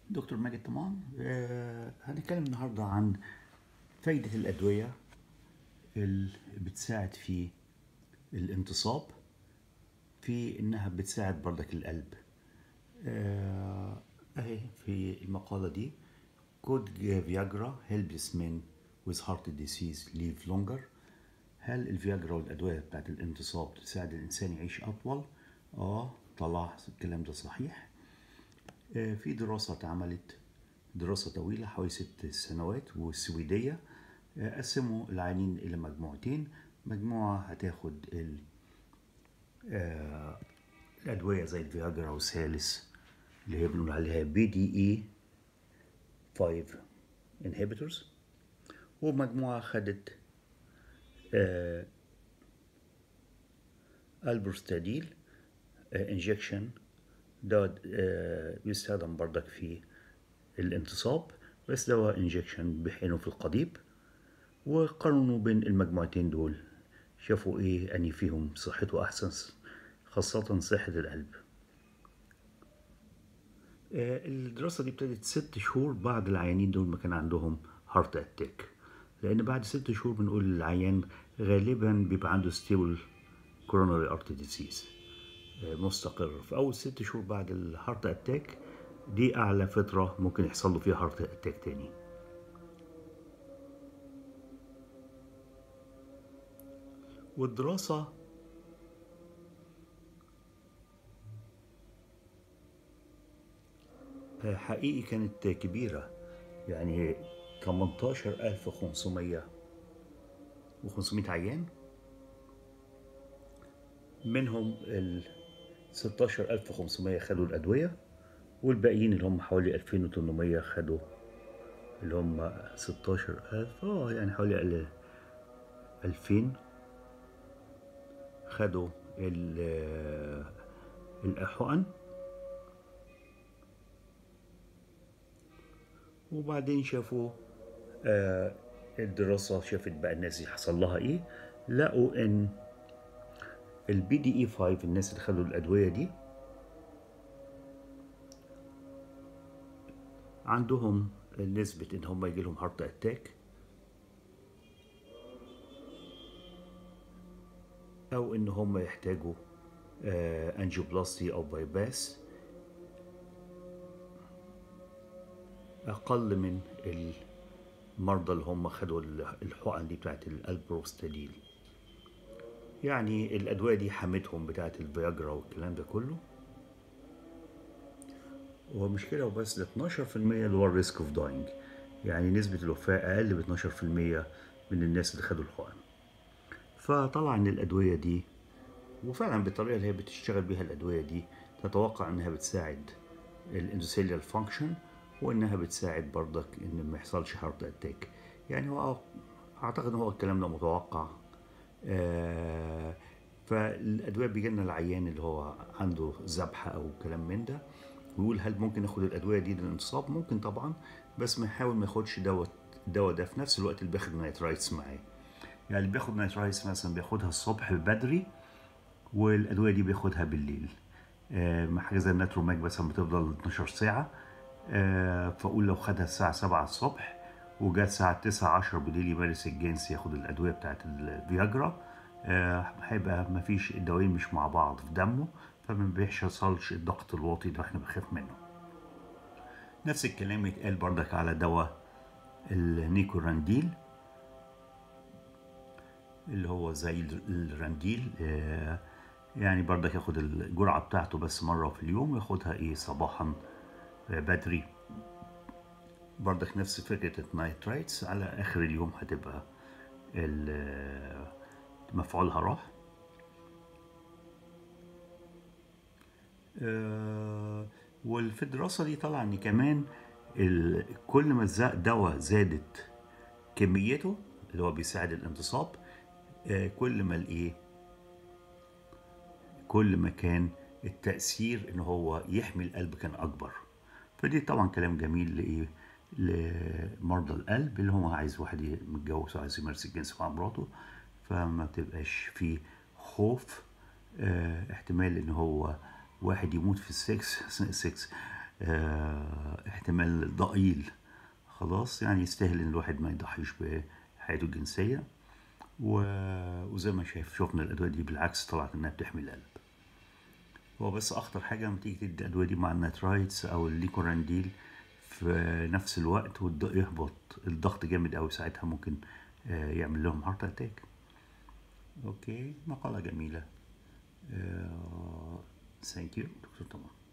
دكتور ماجد طمان آه هنتكلم النهارده عن فايدة الأدوية اللي بتساعد في الانتصاب في إنها بتساعد بردك القلب آه أهي في المقالة دي Could Viagra helps men with heart disease live longer؟ هل الفياجرا والأدوية بتاعت الانتصاب تساعد الإنسان يعيش أطول؟ آه طلع الكلام ده صحيح آه، في دراسة اتعملت دراسة طويلة حوالي ست سنوات والسويدية آه، قسموا العيانين إلى مجموعتين مجموعة هتاخد ال- آه، الأدوية زي الفياجرا والسالس اللي هي بنقول عليها بي دي إي 5 inhibitors ومجموعة خدت آه، البروستاديل انجكشن دواء آه، بيستخدم بردك في الانتصاب بس دواء انجكشن بحينه في القضيب وقارنوا بين المجموعتين دول شافوا ايه اني فيهم صحته احسن خاصة صحة القلب آه، الدراسة دي ابتدت ست شهور بعد العيانين دول ما كان عندهم هارت اتاك لأن بعد ست شهور بنقول للعيان غالبا بيبقى عنده ستيبل كوروناري ارتي ديسيز مستقر في أول ست شهور بعد الهارت اتاك دي أعلى فترة ممكن يحصل له فيها هارت اتاك تاني والدراسة آه، حقيقي كانت كبيرة يعني 18500 و500 عيان منهم ال 16500 خدوا الأدوية والباقيين اللي هم حوالي 2800 خدوا اللي هم 16000 اه يعني حوالي ال- 2000 خدوا ال- الحقن وبعدين شافوا آه الدراسة شافت بقى الناس حصل لها ايه لقوا ان البي دي اي 5 الناس اللي خدوا الادوية دي عندهم نسبة ان هم يجي لهم هارت اتاك او ان هم يحتاجوا آه انجيوبلاستي او بايباس اقل من المرضى اللي هم خدوا الحقن دي بتاعت الالبروستاديل يعني الادويه دي حمتهم بتاعت الفياجرا والكلام ده كله ومش كده وبس ده 12% اللي هو الريسك اوف داينج يعني نسبة الوفاة أقل ب 12% من الناس اللي خدوا الحقن فطلع إن الأدوية دي وفعلا بالطريقة اللي هي بتشتغل بيها الأدوية دي تتوقع إنها بتساعد الاندوثيليال فانكشن وإنها بتساعد برضك إن ما يحصلش هارت أتاك يعني هو أعتقد إن هو الكلام ده متوقع آه فالأدوية بيجي لنا العيان اللي هو عنده ذبحة أو كلام من ده ويقول هل ممكن اخد الادويه دي للانتصاب ممكن طبعا بس ما يحاول ما ياخدش دواء الدواء ده في نفس الوقت اللي بياخد نايترايتس معاه يعني اللي بياخد نايترايتس مثلا بياخدها الصبح بدري والادويه دي بياخدها بالليل آه حاجه زي الناتروماج مثلا بتفضل 12 ساعه آه فاقول لو خدها الساعه 7 الصبح وجات الساعه 9 10 بالليل يمارس الجنس ياخد الادويه بتاعت الفياجرا آه هيبقى مفيش الدوايين مش مع بعض في دمه فما بيحصلش الضغط الواطي ده احنا بنخاف منه نفس الكلام يتقال بردك على دواء النيكورانديل اللي هو زي الرانديل آه يعني بردك ياخد الجرعة بتاعته بس مرة في اليوم ياخدها ايه صباحا آه بدري بردك نفس فكرة النايترايتس على آخر اليوم هتبقى مفعولها راح آه وفي الدراسة دي طلع ان كمان كل ما دواء زادت كميته اللي هو بيساعد الانتصاب آه كل ما الايه كل ما كان التأثير ان هو يحمي القلب كان اكبر فدي طبعا كلام جميل لايه لمرضى القلب اللي هو عايز واحد متجوز وعايز يمارس الجنس مع مراته فما تبقاش فيه خوف اه احتمال ان هو واحد يموت في السكس السكس آه، احتمال ضئيل خلاص يعني يستاهل ان الواحد ما يضحيش بحياته الجنسيه و- وزي ما شايف شفنا الادويه دي بالعكس طلعت انها بتحمي القلب هو بس اخطر حاجه لما تيجي تدي الادويه دي مع الناترايتس او الليكورانديل في نفس الوقت والضغط يهبط الضغط جامد قوي ساعتها ممكن آه، يعمل لهم هارت اتاك اوكي مقاله جميله ثانك يو دكتور طبعا